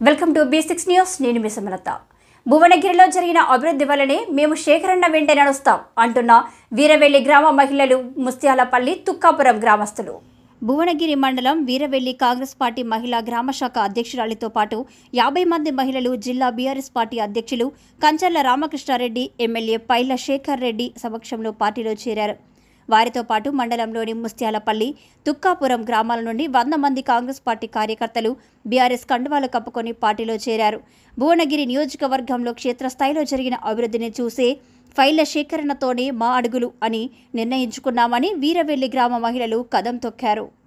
welcome to B six news నేను మీ సుమలత భువనగిరిలో జరిగిన అభివృద్ధి వల్లనే మేము శేఖరన్న వెంటే నడుస్తాం అంటున్న వీరవెల్లి గ్రామ మహిళలు ముస్త్యాలపల్లి తుక్కాపురం గ్రామస్తులు భువనగిరి మండలం వీరవెల్లి కాంగ్రెస్ పార్టీ మహిళా గ్రామ శాఖ అధ్యక్షురాలితో పాటు యాభై మంది మహిళలు జిల్లా బీఆర్ఎస్ పార్టీ అధ్యక్షులు కంచర్ల రామకృష్ణారెడ్డి ఎమ్మెల్యే పైల శేఖర్ రెడ్డి సమక్షంలో పార్టీలో చేరారు వారితో పాటు మండలంలోని ముస్త్యాలపల్లి తుక్కాపురం గ్రామాల నుండి వంద మంది కాంగ్రెస్ పార్టీ కార్యకర్తలు బీఆర్ఎస్ కండువాలు కప్పుకొని పార్టీలో చేరారు భువనగిరి నియోజకవర్గంలో క్షేత్రస్థాయిలో జరిగిన అభివృద్ధిని చూసే ఫైళ్ల సేకరణతోనే మా అడుగులు అని నిర్ణయించుకున్నామని వీరవెల్లి గ్రామ మహిళలు కదం తొక్కారు